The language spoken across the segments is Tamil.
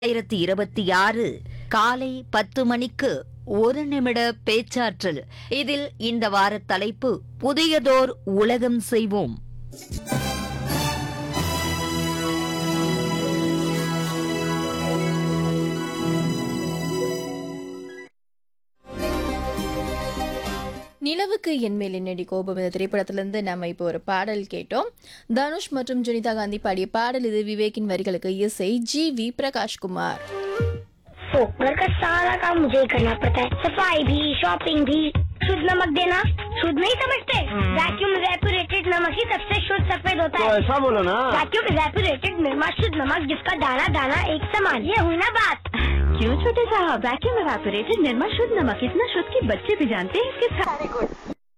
ஆயிரத்தி இருபத்தி ஆறு காலை பத்து மணிக்கு ஒரு நிமிட பேச்சாற்றல் இதில் இந்த வார தலைப்பு புதியதோர் உலகம் செய்வோம் நிலவுக்கு என் மேல் என்னடி கோபம் இந்த திரைப்படத்திலிருந்து நம்ம இப்போ ஒரு பாடல் கேட்டோம் தனுஷ் மற்றும் ஜுனிதா காந்தி பாடிய பாடல் இது விவேக்கின் வரிகளுக்கு இசை ஜி வி பிரகாஷ்குமார் तो घर का सारा काम मुझे ही करना पड़ता है सफाई भी शॉपिंग भी शुद्ध नमक देना शुद्ध नहीं समझते वैक्यूम रेपुरेटेड नमक ही सबसे शुद्ध सफेद होता तो है ऐसा बोलो ना वैक्यूम रेपुरेटेड निर्मा शुद्ध नमक जिसका दाना दाना एक समान ये हुई ना बात क्यों छोटे साहब वैक्यूम एवापोरेटेड निर्मा शुद्ध नमक इतना शुद्ध कि बच्चे भी जानते हैं इसके साथ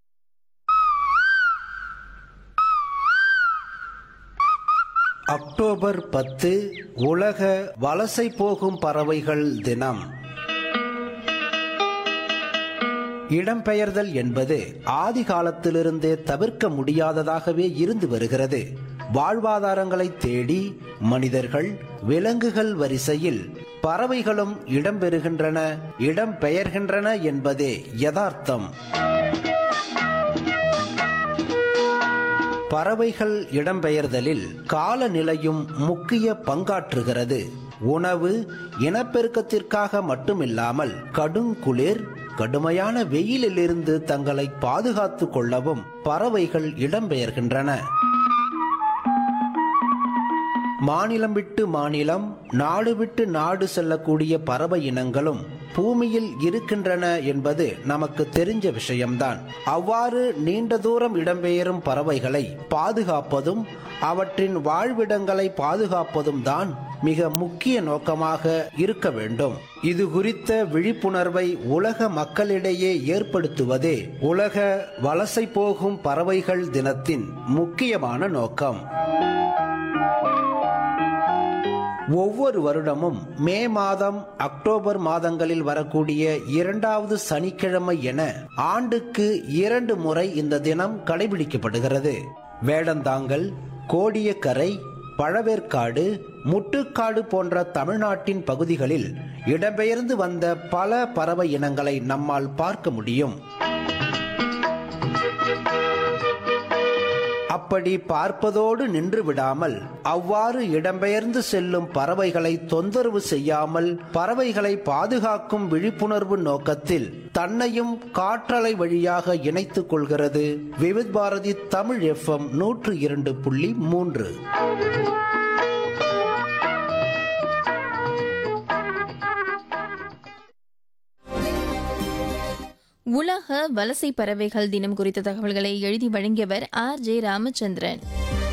அக்டோபர் பத்து உலக வலசை போகும் பறவைகள் தினம் இடம்பெயர்தல் என்பது ஆதி காலத்திலிருந்தே தவிர்க்க முடியாததாகவே இருந்து வருகிறது வாழ்வாதாரங்களை தேடி மனிதர்கள் விலங்குகள் வரிசையில் பறவைகளும் இடம்பெறுகின்றன இடம்பெயர்கின்றன என்பதே யதார்த்தம் பறவைகள் இடம்பெயர்தலில் காலநிலையும் முக்கிய பங்காற்றுகிறது உணவு இனப்பெருக்கத்திற்காக மட்டுமில்லாமல் கடுங்குளிர் கடுமையான வெயிலிலிருந்து தங்களை பாதுகாத்துக் கொள்ளவும் பறவைகள் இடம்பெயர்கின்றன மாநிலம் விட்டு மாநிலம் நாடு விட்டு நாடு செல்லக்கூடிய பறவை இனங்களும் பூமியில் இருக்கின்றன என்பது நமக்கு தெரிஞ்ச விஷயம்தான் அவ்வாறு நீண்ட தூரம் இடம்பெயரும் பறவைகளை பாதுகாப்பதும் அவற்றின் வாழ்விடங்களை பாதுகாப்பதும் தான் மிக முக்கிய நோக்கமாக இருக்க வேண்டும் இது குறித்த விழிப்புணர்வை உலக மக்களிடையே ஏற்படுத்துவதே உலக வலசை போகும் பறவைகள் தினத்தின் முக்கியமான நோக்கம் ஒவ்வொரு வருடமும் மே மாதம் அக்டோபர் மாதங்களில் வரக்கூடிய இரண்டாவது சனிக்கிழமை என ஆண்டுக்கு இரண்டு முறை இந்த தினம் கடைபிடிக்கப்படுகிறது வேடந்தாங்கல் கோடியக்கரை பழவேற்காடு முட்டுக்காடு போன்ற தமிழ்நாட்டின் பகுதிகளில் இடம்பெயர்ந்து வந்த பல பறவை இனங்களை நம்மால் பார்க்க முடியும் அப்படி பார்ப்பதோடு நின்று விடாமல் அவ்வாறு இடம்பெயர்ந்து செல்லும் பறவைகளை தொந்தரவு செய்யாமல் பறவைகளை பாதுகாக்கும் விழிப்புணர்வு நோக்கத்தில் தன்னையும் காற்றலை வழியாக இணைத்துக் கொள்கிறது விவித் பாரதி தமிழ் எஃப்எம் நூற்று இரண்டு புள்ளி மூன்று உலக வலசை பறவைகள் தினம் குறித்த தகவல்களை எழுதி வழங்கியவர் ஆர் ஜே ராமச்சந்திரன்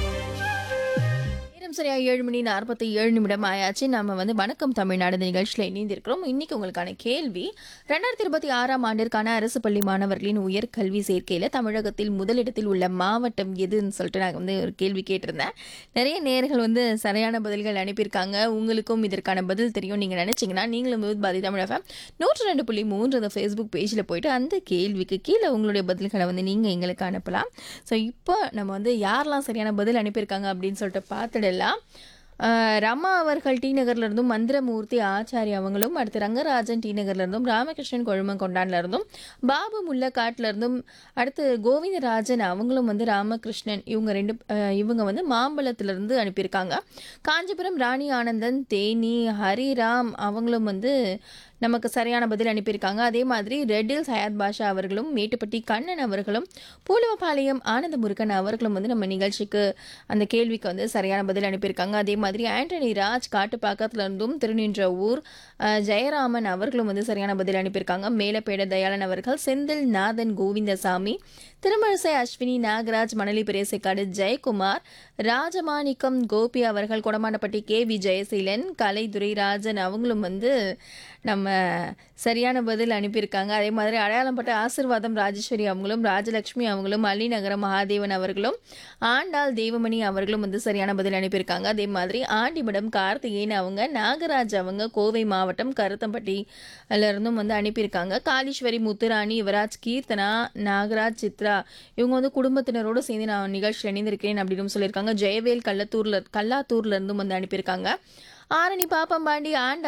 நேரம் சரியா ஏழு மணி நாற்பத்தி ஏழு நிமிடம் ஆயாச்சு நம்ம வந்து வணக்கம் தமிழ்நாடு இந்த நிகழ்ச்சியில் இணைந்திருக்கிறோம் இன்னைக்கு உங்களுக்கான கேள்வி ரெண்டாயிரத்தி இருபத்தி ஆறாம் ஆண்டிற்கான அரசு பள்ளி மாணவர்களின் உயர்கல்வி சேர்க்கையில் தமிழகத்தில் முதலிடத்தில் உள்ள மாவட்டம் எதுன்னு சொல்லிட்டு நான் வந்து ஒரு கேள்வி கேட்டிருந்தேன் நிறைய நேர்கள் வந்து சரியான பதில்கள் அனுப்பியிருக்காங்க உங்களுக்கும் இதற்கான பதில் தெரியும் நீங்கள் நினைச்சீங்கன்னா நீங்களும் வித் பாதி தமிழகம் நூற்று ரெண்டு புள்ளி மூன்று அந்த ஃபேஸ்புக் பேஜில் போயிட்டு அந்த கேள்விக்கு கீழே உங்களுடைய பதில்களை வந்து நீங்கள் எங்களுக்கு அனுப்பலாம் ஸோ இப்போ நம்ம வந்து யாரெல்லாம் சரியான பதில் அனுப்பியிருக்காங்க அப்படின்னு சொல்லிட்டு பார்த்துடலாம் ஆஹ் ரமா அவர்கள் டி நகர்ல இருந்தும் மந்திரமூர்த்தி ஆச்சாரி அவங்களும் அடுத்து ரங்கராஜன் டி நகர்ல இருந்தும் ராமகிருஷ்ணன் கொழுமங்கொண்டான்ல இருந்தும் பாபு முல்லக்காட்டுல இருந்தும் அடுத்து கோவிந்தராஜன் அவங்களும் வந்து ராமகிருஷ்ணன் இவங்க ரெண்டு ஆஹ் இவங்க வந்து மாம்பழத்துல இருந்து அனுப்பியிருக்காங்க காஞ்சிபுரம் ராணி ஆனந்தன் தேனி ஹரிராம் அவங்களும் வந்து நமக்கு சரியான பதில் அனுப்பியிருக்காங்க அதே மாதிரி ரெட்டில் சயாத் பாஷா அவர்களும் மேட்டுப்பட்டி கண்ணன் அவர்களும் பூலவபாளையம் ஆனந்த முருகன் அவர்களும் வந்து நம்ம நிகழ்ச்சிக்கு அந்த கேள்விக்கு வந்து சரியான பதில் அனுப்பியிருக்காங்க அதே மாதிரி ஆண்டனி ராஜ் காட்டுப்பாக்கத்துல இருந்தும் திருநின்ற ஊர் அஹ், ஜெயராமன் அவர்களும் வந்து சரியான பதில் அனுப்பியிருக்காங்க மேலப்பேட தயாளன் அவர்கள் செந்தில் நாதன் கோவிந்தசாமி திருமழிசை அஸ்வினி நாகராஜ் மணலி பிரேசைக்காடு ஜெயக்குமார் ராஜமாணிக்கம் கோபி அவர்கள் கொடமானப்பட்டி கே வி ஜெயசீலன் கலைதுரை ராஜன் அவங்களும் வந்து நம்ம சரியான பதில் அனுப்பியிருக்காங்க அதே மாதிரி அடையாளம்பட்ட ஆசிர்வாதம் ராஜேஸ்வரி அவங்களும் ராஜலட்சுமி அவங்களும் அள்ளிநகரம் மகாதேவன் அவர்களும் ஆண்டாள் தேவமணி அவர்களும் வந்து சரியான பதில் அனுப்பியிருக்காங்க அதே மாதிரி ஆண்டிமடம் கார்த்திகேயன் அவங்க நாகராஜ் அவங்க கோவை மாவட்டம் கருத்தம்பட்டி அதுல இருந்தும் வந்து அனுப்பியிருக்காங்க காளீஸ்வரி முத்துராணி யுவராஜ் கீர்த்தனா நாகராஜ் சித்ரா இவங்க வந்து குடும்பத்தினரோடு சேர்ந்து நான் நிகழ்ச்சியில் இணைந்திருக்கிறேன் அப்படின்னு சொல்லியிருக்காங்க ஜெயவேல் கள்ளத்தூர்ல கல்லாத்தூர்ல இருந்தும் வந்து அனுப்பியிருக்காங்க ஆரணி பாப்பம்பாண்டி ஆண்ட